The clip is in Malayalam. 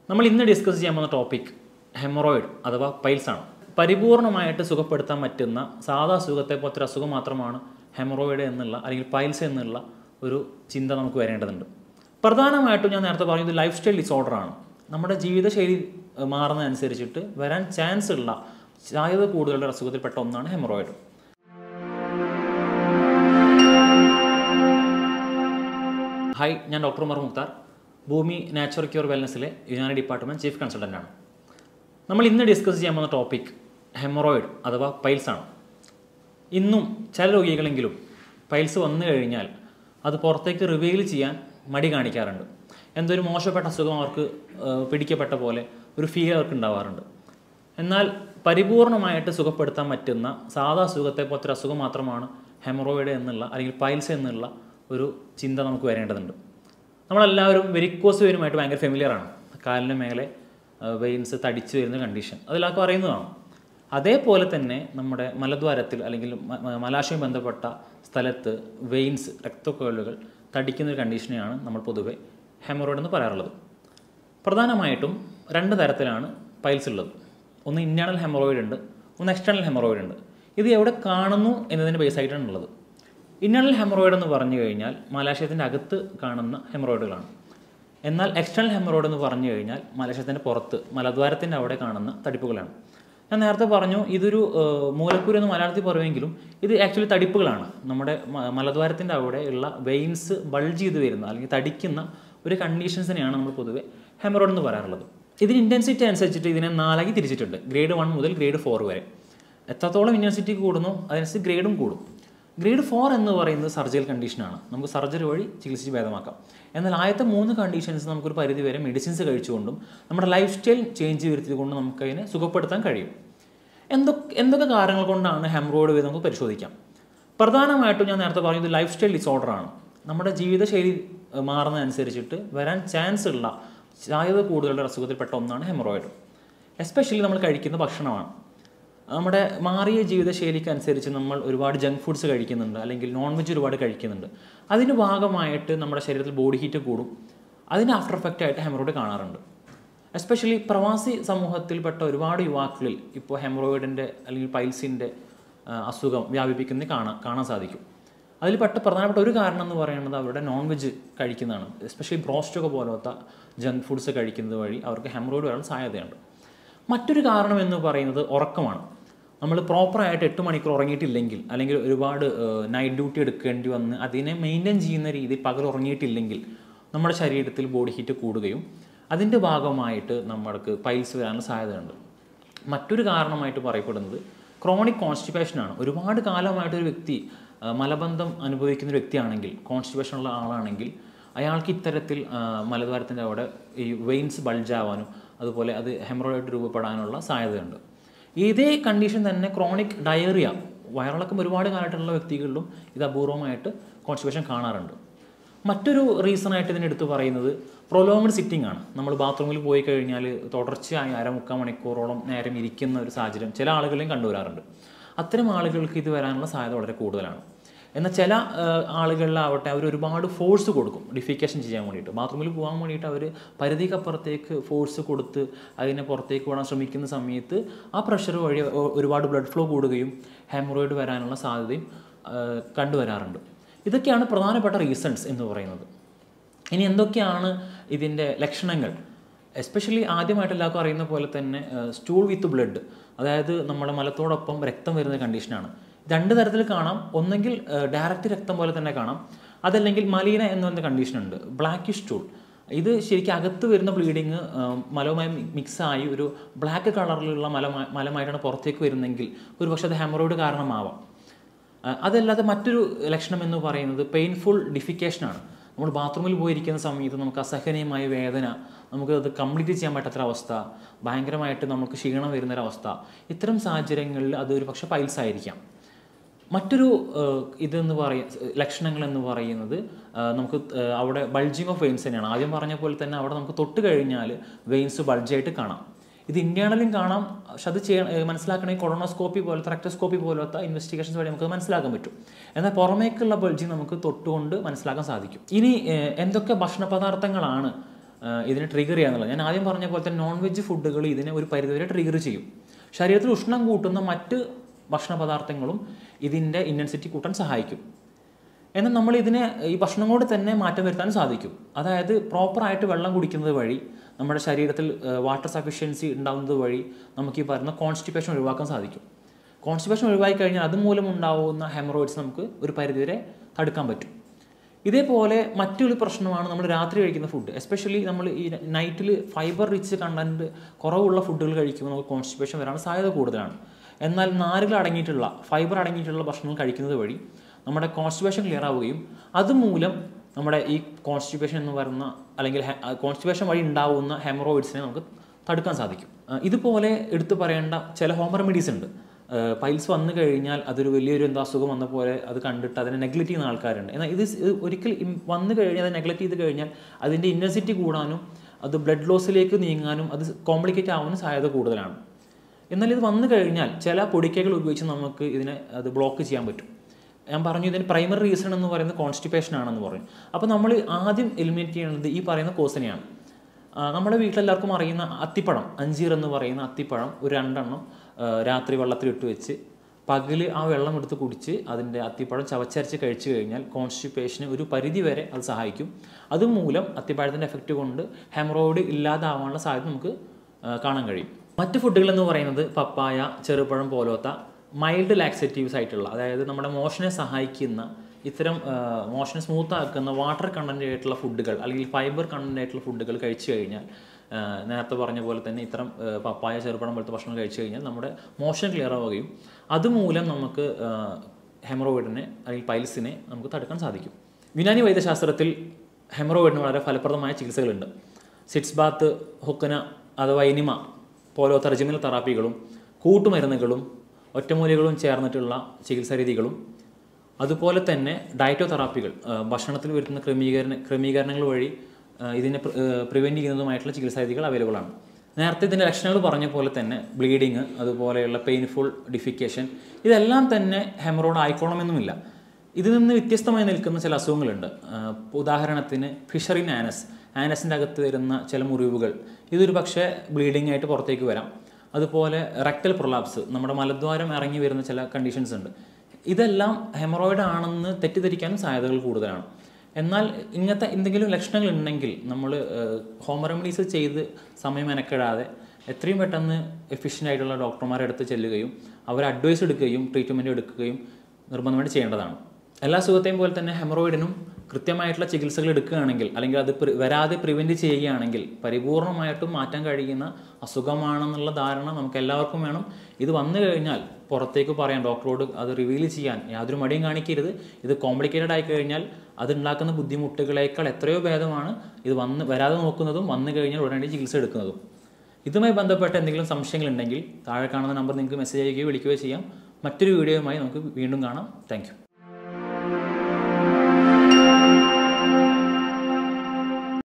നമ്മൾ ഇന്ന് ഡിസ്കസ് ചെയ്യാൻ പോകുന്ന ടോപ്പിക് ഹെമറോയിഡ് അഥവാ പൈൽസ് ആണ് പരിപൂർണമായിട്ട് സുഖപ്പെടുത്താൻ പറ്റുന്ന സാധാ സുഖത്തെ പോലത്തെ ഒരു അസുഖം മാത്രമാണ് ഹെമറോയിഡ് എന്നുള്ള അല്ലെങ്കിൽ പൈൽസ് എന്നുള്ള ഒരു ചിന്ത നമുക്ക് വരേണ്ടതുണ്ട് പ്രധാനമായിട്ടും ഞാൻ നേരത്തെ പറഞ്ഞത് ലൈഫ് സ്റ്റൈൽ ഡിസോർഡർ ആണ് നമ്മുടെ ജീവിതശൈലി ഏഹ്, മാറുന്നതനുസരിച്ചിട്ട് വരാൻ ചാൻസ് ഉള്ള സാധ്യത കൂടുതലുള്ള ഒരു അസുഖത്തിൽപ്പെട്ട ഒന്നാണ് ഹെമറോയിഡ് ഹായ് ഞാൻ doctor Umar Mukhtar Bhoomi natural cure വെൽനസ്സിലെ യുനാനി ഡിപ്പാർട്ട്മെൻറ്റ് ചീഫ് കൺസൾട്ടൻ്റ് ആണ് നമ്മൾ ഇന്ന് ഡിസ്കസ് ചെയ്യാൻ പോകുന്ന ടോപ്പിക് ഹെമറോയിഡ് അഥവാ പൈൽസ് ആണ് ഇന്നും ചില രോഗികളെങ്കിലും പൈൽസ് വന്നു കഴിഞ്ഞാൽ അത് പുറത്തേക്ക് റിവീൽ ചെയ്യാൻ മടി കാണിക്കാറുണ്ട് എന്തൊരു മോശപ്പെട്ട അസുഖം അവർക്ക് ഏഹ്, പിടിക്കപ്പെട്ട പോലെ ഒരു ഫീൽ അവർക്ക് ഉണ്ടാവാറുണ്ട് എന്നാൽ പരിപൂർണമായിട്ട് സുഖപ്പെടുത്താൻ പറ്റുന്ന സാധാ സുഖത്തെ പോലത്തെ ഒരു അസുഖം മാത്രമാണ് ഹെമറോയിഡ് എന്നുള്ള അല്ലെങ്കിൽ പൈൽസ് എന്നുള്ള ഒരു ചിന്ത നമുക്ക് വരേണ്ടതുണ്ട് നമ്മളെല്ലാവരും വെരിക്കോസ് വെയിനുമായിട്ട് ഭയങ്കര ഫെമിലിയർ ആണ് കാലിന് മേലെ വെയിൻസ് തടിച്ചു വരുന്ന കണ്ടീഷൻ അതെല്ലാവർക്കും അറിയുന്നതാണ് അതേപോലെ തന്നെ നമ്മുടെ മലദ്വാരത്തിൽ അല്ലെങ്കിൽ മ- മ- മലാശയം ബന്ധപ്പെട്ട സ്ഥലത്ത് വെയിൻസ് രക്തക്കൊഴലുകൾ തടിക്കുന്ന ഒരു കണ്ടീഷനെയാണ് നമ്മൾ പൊതുവെ ഹെമറോയിഡ് എന്ന് പറയാറുള്ളത് പ്രധാനമായിട്ടും രണ്ട് തരത്തിലാണ് പൈൽസ് ഉള്ളത് ഒന്ന് ഇൻറ്റേർണൽ ഹെമറോയിഡ് ഉണ്ട് ഒന്ന് എക്സ്റ്റേണൽ ഹെമറോയിഡ് ഉണ്ട് ഇത് എവിടെ കാണുന്നു എന്നതിൻ്റെ ബേസ് ആയിട്ടാണ് ഉള്ളത് ഇൻറ്റേർണൽ ഹെമറോയിഡ് എന്ന് പറഞ്ഞു കഴിഞ്ഞാൽ മലാശയത്തിൻ്റെ അകത്ത് കാണുന്ന ഹെമറോയിഡുകളാണ് എന്നാൽ എക്സ്റ്റേണൽ ഹെമറോയിഡ് എന്ന് പറഞ്ഞു കഴിഞ്ഞാൽ മലാശയത്തിൻ്റെ പുറത്ത് മലദ്വാരത്തിൻ്റെ അവിടെ കാണുന്ന തടിപ്പുകളാണ് ഞാൻ നേരത്തെ പറഞ്ഞു ഇതൊരു ഏഹ്, മൂലക്കുരു എന്ന് മലയാളത്തിൽ പറയുമെങ്കിലും ഇത് ആക്ച്വലി തടിപ്പുകളാണ് നമ്മുടെ മ- മലദ്വാരത്തിൻ്റെ അവിടെ ഉള്ള വെയിൻസ് ബൾജ് ചെയ്ത് വരുന്ന അല്ലെങ്കിൽ തടിക്കുന്ന ഒരു കണ്ടീഷൻസിനെയാണ് നമ്മൾ പൊതുവെ ഹെമറോയിഡ് എന്ന് പറയാറുള്ളത് ഇതിന് ഇൻറ്റൻസിറ്റി അനുസരിച്ചിട്ട് ഇതിനെ നാലാക്കി തിരിച്ചിട്ടുണ്ട് ഗ്രേഡ് വൺ മുതൽ ഗ്രേഡ് ഫോർ വരെ എത്രത്തോളം ഇൻറ്റൻസിറ്റി കൂടുന്നു അതനുസരിച്ച് ഗ്രേഡും കൂടും ഗ്രേഡ് ഫോർ എന്ന് പറയുന്നത് സർജിക്കൽ കണ്ടീഷനാണ് നമുക്ക് സർജറി വഴി ചികിത്സിച്ച് ഭേദമാക്കാം എന്നാൽ ആദ്യത്തെ മൂന്ന് കണ്ടീഷൻസ് നമുക്കൊരു പരിധി വരെ മെഡിസിൻസ് കഴിച്ചുകൊണ്ടും നമ്മുടെ ലൈഫ് സ്റ്റൈൽ ചേഞ്ച് വരുത്തിയതുകൊണ്ടും നമുക്കതിനെ സുഖപ്പെടുത്താൻ കഴിയും എന്തൊക്കെ എന്തൊക്കെ കാരണങ്ങൾ കൊണ്ടാണ് ഹെമറോയിഡ് വരുന്നത് നമുക്ക് പരിശോധിക്കാം പ്രധാനമായിട്ടും ഞാൻ നേരത്തെ പറഞ്ഞത് ലൈഫ് സ്റ്റൈൽ ഡിസോർഡർ ആണ് നമ്മുടെ ജീവിതശൈലി ഏഹ്, മാറുന്നതനുസരിച്ചിട്ട് വരാൻ ചാൻസ് ഉള്ള സാധ്യത കൂടുതലുള്ള അസുഖത്തിൽപ്പെട്ട ഒന്നാണ് ഹെമറോയിഡ് എസ്പെഷ്യലി നമ്മൾ കഴിക്കുന്ന ഭക്ഷണമാണ് നമ്മുടെ മാറിയ ജീവിതശൈലിക്ക് അനുസരിച്ച് നമ്മൾ ഒരുപാട് ജങ്ക് ഫുഡ്സ് കഴിക്കുന്നുണ്ട് അല്ലെങ്കിൽ നോൺ വെജ് ഒരുപാട് കഴിക്കുന്നുണ്ട് അതിൻ്റെ ഭാഗമായിട്ട് നമ്മുടെ ശരീരത്തിൽ ബോഡി ഹീറ്റ് കൂടും അതിൻ്റെ ആഫ്റ്റർ എഫക്റ്റ് ആയിട്ട് ഹെമറോയിഡ് കാണാറുണ്ട് എസ്പെഷ്യലി പ്രവാസി സമൂഹത്തിൽപ്പെട്ട ഒരുപാട് യുവാക്കളിൽ ഇപ്പോൾ ഹെമറോയിഡിൻ്റെ അല്ലെങ്കിൽ പൈൽസിൻ്റെ അസുഖം വ്യാപിപ്പിക്കുന്നത് കാണാൻ കാണാൻ സാധിക്കും അതിൽ പെട്ട പ്രധാനപ്പെട്ട ഒരു കാരണം എന്ന് പറയുന്നത് അവരുടെ നോൺ വെജ് കഴിക്കുന്നതാണ് എസ്പെഷ്യലി ബ്രോസ്റ്റൊക്കെ പോലത്തെ ജങ്ക് ഫുഡ്സ് കഴിക്കുന്നത് വഴി അവർക്ക് ഹെമറോയിഡ് വരാൻ സാധ്യതയുണ്ട് മറ്റൊരു കാരണം എന്ന് പറയുന്നത് ഉറക്കമാണ് നമ്മൾ പ്രോപ്പറായിട്ട് എട്ട് മണിക്കൂർ ഉറങ്ങിയിട്ടില്ലെങ്കിൽ അല്ലെങ്കിൽ ഒരുപാട് നൈറ്റ് ഡ്യൂട്ടി എടുക്കേണ്ടി വന്ന് അതിനെ മെയിൻറ്റെയിൻ ചെയ്യുന്ന രീതിയിൽ പകൽ ഉറങ്ങിയിട്ടില്ലെങ്കിൽ നമ്മുടെ ശരീരത്തിൽ ബോഡി ഹീറ്റ് കൂടുകയും അതിൻ്റെ ഭാഗമായിട്ട് നമ്മൾക്ക് പൈൽസ് വരാനുള്ള സാധ്യതയുണ്ട് മറ്റൊരു കാരണമായിട്ട് പറയപ്പെടുന്നത് ക്രോണിക് കോൺസ്റ്റിപ്പേഷനാണ് ഒരുപാട് കാലമായിട്ട് ഒരു വ്യക്തി ആ, മലബന്ധം അനുഭവിക്കുന്ന ഒരു വ്യക്തിയാണെങ്കിൽ കോൺസ്റ്റിപ്പേഷൻ ഉള്ള ആളാണെങ്കിൽ അയാൾക്ക് ഇത്തരത്തിൽ ആ, മലദ്വാരത്തിൻ്റെ അവിടെ ഈ വെയിൻസ് ബൾജാവാനും അതുപോലെ അത് ഹെമറോയിഡ് രൂപപ്പെടാനുള്ള സാധ്യതയുണ്ട് ഇതേ കണ്ടീഷൻ തന്നെ ക്രോണിക് ഡയറിയ വയറിളക്കം ഒരുപാട് കാലമായിട്ടുള്ള വ്യക്തികളിലും ഇത് അപൂർവമായിട്ട് കോൺസ്റ്റിപ്പേഷൻ കാണാറുണ്ട് മറ്റൊരു റീസൺ ആയിട്ട് ഇതിനെടുത്ത് പറയുന്നത് പ്രൊലോങ്ഡ് സിറ്റിംഗ് ആണ് നമ്മൾ ബാത്റൂമിൽ പോയി കഴിഞ്ഞാൽ തുടർച്ചയായി അരമുക്കാൽ മണിക്കൂറോളം നേരം ഇരിക്കുന്ന ഒരു സാഹചര്യം ചില ആളുകളെയും കണ്ടുവരാറുണ്ട് അത്തരം ആളുകൾക്ക് ഇത് വരാനുള്ള സാധ്യത വളരെ കൂടുതലാണ് എന്നാൽ ചില ആ, ആളുകളിലാവട്ടെ അവർ ഒരുപാട് ഫോഴ്സ് കൊടുക്കും ഡിഫിക്കേഷൻ ചെയ്യാൻ വേണ്ടിയിട്ട് ബാത്റൂമിൽ പോകാൻ വേണ്ടിയിട്ട് അവർ പരിധിക്കപ്പുറത്തേക്ക് ഫോഴ്സ് കൊടുത്ത് അതിനെ പുറത്തേക്ക് വിടാൻ ശ്രമിക്കുന്ന സമയത്ത് ആ പ്രഷർ വഴി ഒ- ഒരുപാട് ബ്ലഡ് ഫ്ലോ കൂടുകയും ഹെമറോയിഡ് വരാനുള്ള സാധ്യതയും ആ, കണ്ടുവരാറുണ്ട് ഇതൊക്കെയാണ് പ്രധാനപ്പെട്ട റീസൺസ് എന്ന് പറയുന്നത് ഇനി എന്തൊക്കെയാണ് ഇതിൻ്റെ ലക്ഷണങ്ങൾ എസ്പെഷ്യലി ആദ്യമായിട്ട് എല്ലാവർക്കും അറിയുന്ന പോലെ തന്നെ സ്റ്റൂൾ വിത്ത് ബ്ലഡ് അതായത് നമ്മുടെ മലത്തോടൊപ്പം രക്തം വരുന്ന കണ്ടീഷനാണ് രണ്ട് തരത്തിൽ കാണാം ഒന്നെങ്കിൽ ഡയറക്റ്റ് രക്തം പോലെ തന്നെ കാണാം അതല്ലെങ്കിൽ മലീന എന്ന് പറയുന്ന കണ്ടീഷൻ ഉണ്ട് ബ്ലാക്ക് സ്റ്റൂൾ ഇത് ശരിക്കും അകത്ത് വരുന്ന ബ്ലീഡിങ് മലവുമായി മിക്സ് ആയി ഒരു ബ്ലാക്ക് കളറിലുള്ള മലമായി മലമായിട്ടാണ് പുറത്തേക്ക് വരുന്നതെങ്കിൽ ഒരു പക്ഷേ അത് ഹെമറോയിഡ് കാരണമാവാം ആ, അതല്ലാതെ മറ്റൊരു ലക്ഷണം എന്ന് പറയുന്നത് പെയിൻഫുൾ ഡിഫിക്കേഷനാണ് നമ്മൾ ബാത്റൂമിൽ പോയിരിക്കുന്ന സമയത്ത് നമുക്ക് അസഹനീയമായ വേദന നമുക്ക് അത് കംപ്ലീറ്റ് ചെയ്യാൻ പറ്റാത്തൊരവസ്ഥ ഭയങ്കരമായിട്ട് നമുക്ക് ക്ഷീണം വരുന്നൊരവസ്ഥ ഇത്തരം സാഹചര്യങ്ങളിൽ അത് ഒരു പക്ഷേ പൈൽസ് ആയിരിക്കാം മറ്റൊരു ഏഹ്, ഇതെന്ന് പറയ ലക്ഷണങ്ങൾ എന്ന് പറയുന്നത് ഏഹ്, നമുക്ക് ഏഹ്, അവിടെ ബൾജിങ് ഓഫ് വെയിൻസ് തന്നെയാണ് ആദ്യം പറഞ്ഞ പോലെ തന്നെ അവിടെ നമുക്ക് തൊട്ട് കഴിഞ്ഞാൽ വെയിൻസ് ബൾജായിട്ട് കാണാം ഇത് ഇന്റേണലും കാണാം പക്ഷെ അത് ചെയ്യ ഏഹ്, മനസ്സിലാക്കണമെങ്കിൽ കൊളോണോസ്കോപ്പി പോലത്തെ റെക്ടോസ്കോപ്പി പോലത്തെ ഇൻവെസ്റ്റിഗേഷൻസ് വഴി നമുക്ക് മനസ്സിലാക്കാൻ പറ്റും എന്നാൽ പുറമേക്കുള്ള ബൾജിങ് നമുക്ക് തൊട്ടുകൊണ്ട് മനസ്സിലാക്കാൻ സാധിക്കും ഇനി ഏഹ്, എന്തൊക്കെ ഭക്ഷണ പദാർത്ഥങ്ങളാണ് ആഹ് ഇതിനെ ട്രിഗർ ചെയ്യാന്നുള്ളത് ഞാൻ ആദ്യം പറഞ്ഞ പോലെ തന്നെ നോൺ വെജ് ഫുഡുകൾ ഇതിനെ ഒരു പരിധിവരെ ട്രിഗർ ചെയ്യും ശരീരത്തിൽ ഉഷ്ണം കൂട്ടുന്ന മറ്റ് ഭക്ഷണ പദാർത്ഥങ്ങളും ഇതിൻ്റെ ഇൻറ്റൻസിറ്റി കൂട്ടാൻ സഹായിക്കും എന്നാൽ നമ്മൾ ഇതിനെ ഈ ഭക്ഷണം കൊണ്ട് തന്നെ മാറ്റം വരുത്താൻ സാധിക്കും അതായത് പ്രോപ്പറായിട്ട് വെള്ളം കുടിക്കുന്നത് വഴി നമ്മുടെ ശരീരത്തിൽ വാട്ടർ സഫിഷ്യൻസി ഉണ്ടാകുന്നത് വഴി നമുക്ക് ഈ പറയുന്ന കോൺസ്റ്റിപ്പേഷൻ ഒഴിവാക്കാൻ സാധിക്കും കോൺസ്റ്റിപ്പേഷൻ ഒഴിവാക്കി കഴിഞ്ഞാൽ അതുമൂലം ഉണ്ടാവുന്ന ഹെമറോയിഡ്സ് നമുക്ക് ഒരു പരിധിവരെ തടുക്കാൻ പറ്റും ഇതേപോലെ മറ്റൊരു പ്രശ്നമാണ് നമ്മൾ രാത്രി കഴിക്കുന്ന ഫുഡ് എസ്പെഷ്യലി നമ്മൾ ഈ നൈറ്റിൽ ഫൈബർ റിച്ച് കണ്ടന്റ് കുറവുള്ള ഫുഡുകൾ കഴിക്കുമ്പോൾ നമുക്ക് കോൺസ്റ്റിപ്പേഷൻ വരാൻ സാധ്യത കൂടുതലാണ് എന്നാൽ നാരുകൾ അടങ്ങിയിട്ടുള്ള ഫൈബർ അടങ്ങിയിട്ടുള്ള ഭക്ഷണം കഴിക്കുന്നത് വഴി നമ്മുടെ കോൺസ്റ്റിപ്പേഷൻ ക്ലിയർ ആവുകയും അതുമൂലം നമ്മുടെ ഈ കോൺസ്റ്റിപ്പേഷൻ എന്ന് പറയുന്ന അല്ലെങ്കിൽ കോൺസ്റ്റിപ്പേഷൻ വഴി ഉണ്ടാവുന്ന ഹെമറോയിഡ്സിനെ നമുക്ക് തടുക്കാൻ സാധിക്കും ആ, ഇതുപോലെ എടുത്തു പറയേണ്ട ചില ഹോം റെമഡീസ് ഉണ്ട് പൈൽസ് വന്നു കഴിഞ്ഞാൽ അതൊരു വലിയൊരു എന്തോ അസുഖം വന്ന പോലെ അത് കണ്ടിട്ട് അതിനെ നെഗ്ലക്റ്റ് ചെയ്യുന്ന ആൾക്കാരുണ്ട് എന്നാൽ ഇത് സ് ഇത് ഒരിക്കൽ ഇം- വന്നു കഴിഞ്ഞാൽ അത് നെഗ്ലക്റ്റ് ചെയ്ത് കഴിഞ്ഞാൽ അതിൻ്റെ ഇൻറ്റൻസിറ്റി കൂടാനും അത് ബ്ലഡ് ലോസിലേക്ക് നീങ്ങാനും അത് കോംപ്ലിക്കേറ്റ് ആവാനും സാധ്യത കൂടുതലാണ് എന്നാൽ ഇത് വന്നു കഴിഞ്ഞാൽ ചില പൊടിക്കൈകൾ ഉപയോഗിച്ച് നമുക്ക് ഇതിനെ അത് ബ്ലോക്ക് ചെയ്യാൻ പറ്റും ഞാൻ പറഞ്ഞു ഇതിന് പ്രൈമറി റീസൺ എന്ന് പറയുന്നത് കോൺസ്റ്റിപ്പേഷൻ ആണെന്ന് പറയും അപ്പോൾ നമ്മൾ ആദ്യം എലിമിനേറ്റ് ചെയ്യുന്നത് ഈ പറയുന്ന കോസിനെയാണ് ആ, നമ്മുടെ വീട്ടിലെല്ലാവർക്കും അറിയുന്ന അത്തിപ്പഴം അഞ്ചീർ എന്ന് പറയുന്ന അത്തിപ്പഴം ഒരു രണ്ടെണ്ണം ആ, രാത്രി വെള്ളത്തിലിട്ട് വെച്ച് പകല് ആ വെള്ളം എടുത്ത് കുടിച്ച് അതിൻ്റെ അത്തിപ്പഴം ചവച്ചരച്ച് കഴിച്ചു കഴിഞ്ഞാൽ കോൺസ്റ്റിപ്പേഷന് ഒരു പരിധി വരെ അത് സഹായിക്കും അതുമൂലം അത്തിപ്പഴത്തിൻ്റെ എഫക്റ്റ് കൊണ്ട് ഹെമറോയിഡ് ഇല്ലാതാവാനുള്ള സാധ്യത നമുക്ക് ആ, കാണാൻ കഴിയും മറ്റ് ഫുഡുകൾ എന്ന് പറയുന്നത് പപ്പായ ചെറുപഴം പോലത്തെ മൈൽഡ് ലാക്സേറ്റീവ്സ് ആയിട്ടുള്ള അതായത് നമ്മുടെ മോഷനെ സഹായിക്കുന്ന ഇത്തരം മോഷനെ സ്മൂത്ത് ആക്കുന്ന വാട്ടർ കണ്ടന്റ് ആയിട്ടുള്ള ഫുഡുകൾ അല്ലെങ്കിൽ ഫൈബർ കണ്ടന്റ് ആയിട്ടുള്ള ഫുഡുകൾ കഴിച്ചു കഴിഞ്ഞാൽ ആ, നേരത്തെ പറഞ്ഞ പോലെ തന്നെ ഇത്തരം ആ, പപ്പായ ചെറുപഴം പോലത്തെ ഭക്ഷണം കഴിച്ചു കഴിഞ്ഞാൽ നമ്മുടെ മോഷൻ ക്ലിയർ ആവുകയും അതുമൂലം നമുക്ക് ഹെമറോയിഡിനെ അല്ലെങ്കിൽ പൈൽസിനെ നമുക്ക് തടുക്കാൻ സാധിക്കും യുനാനി വൈദ്യശാസ്ത്രത്തിൽ ഹെമറോയിഡിന് വളരെ ഫലപ്രദമായ ചികിത്സകളുണ്ട് സിറ്റ്സ് ബാത്ത് ഹുക്കന അഥവാ എനിമ പോലത്തെ റെജിമിനൽ തെറാപ്പികളും കൂട്ടുമരുന്നുകളും ഒറ്റമൂലികളും ചേർന്നിട്ടുള്ള ചികിത്സാ രീതികളും അതുപോലെ തന്നെ ഡയറ്റോ തെറാപ്പികൾ ആ, ഭക്ഷണത്തിൽ വരുത്തുന്ന ക്രമീകരണ ക്രമീകരണങ്ങൾ വഴി ആ, ഇതിനെ പ്രിവെൻറ്റ് ചെയ്യുന്നതുമായിട്ടുള്ള ചികിത്സാ രീതികൾ അവൈലബിൾ ആണ് നേരത്തെ ഇതിൻ്റെ ലക്ഷണങ്ങൾ പറഞ്ഞ പോലെ തന്നെ ബ്ലീഡിങ് അതുപോലെയുള്ള പെയിൻഫുൾ ഡിഫിക്കേഷൻ ഇതെല്ലാം തന്നെ ഹെമറോഡ് ആയിക്കോണമെന്നുമില്ല ഇതിൽ നിന്ന് വ്യത്യസ്തമായി നിൽക്കുന്ന ചില അസുഖങ്ങളുണ്ട് ആ, ഉദാഹരണത്തിന് ഫിഷറിൻ ആനസ് ആനസിൻ്റെ അകത്ത് വരുന്ന ചില മുറിവുകൾ ഇതൊരു പക്ഷേ ബ്ലീഡിംഗ് ആയിട്ട് പുറത്തേക്ക് വരാം അതുപോലെ റെക്ടൽ പ്രൊലാപ്സ് നമ്മുടെ മലദ്വാരം ഇറങ്ങി വരുന്ന ചില കണ്ടീഷൻസ് ഉണ്ട് ഇതെല്ലാം ഹെമറോയിഡ് ആണെന്ന് തെറ്റിദ്ധരിക്കാനും സാധ്യതകൾ കൂടുതലാണ് എന്നാൽ ഇങ്ങനത്തെ എന്തെങ്കിലും ലക്ഷണങ്ങൾ ഉണ്ടെങ്കിൽ നമ്മൾ ഹോം റെമഡീസ് ചെയ്ത് സമയം മെനക്കെടാതെ എത്രയും പെട്ടെന്ന് എഫിഷ്യൻ്റ് ആയിട്ടുള്ള ഡോക്ടർമാരെ അടുത്ത് ചെല്ലുകയും അവർ അഡ്വൈസ് എടുക്കുകയും ട്രീറ്റ്മെൻറ്റ് എടുക്കുകയും നിർബന്ധമായിട്ട് ചെയ്യേണ്ടതാണ് എല്ലാ അസുഖത്തെയും പോലെ തന്നെ ഹെമറോയിഡിനും കൃത്യമായിട്ടുള്ള ചികിത്സകൾ എടുക്കുകയാണെങ്കിൽ അല്ലെങ്കിൽ അത് പ്രി- വരാതെ പ്രിവെൻറ്റ് ചെയ്യുകയാണെങ്കിൽ പരിപൂർണമായിട്ടും മാറ്റാൻ കഴിയുന്ന അസുഖമാണെന്നുള്ള ധാരണ നമുക്ക് എല്ലാവർക്കും വേണം ഇത് വന്നു കഴിഞ്ഞാൽ പുറത്തേക്ക് പറയാൻ ഡോക്ടറോട് അത് റിവീൽ ചെയ്യാൻ യാതൊരു മടിയും കാണിക്കരുത് ഇത് കോംപ്ലിക്കേറ്റഡ് ആയി കഴിഞ്ഞാൽ അതുണ്ടാക്കുന്ന ബുദ്ധിമുട്ടുകളേക്കാൾ എത്രയോ ഭേദമാണ് ഇത് വന്ന് വരാതെ നോക്കുന്നതും വന്നു കഴിഞ്ഞാൽ ഉടനടി ചികിത്സ എടുക്കുന്നതും ഇതുമായി ബന്ധപ്പെട്ട എന്തെങ്കിലും സംശയങ്ങളുണ്ടെങ്കിൽ താഴെ കാണുന്ന നമ്പർ നിങ്ങൾക്ക് മെസ്സേജ് അയക്കുകയോ വിളിക്കുകയോ ചെയ്യാം മറ്റൊരു വീഡിയോയുമായി നമുക്ക് വീണ്ടും കാണാം താങ്ക്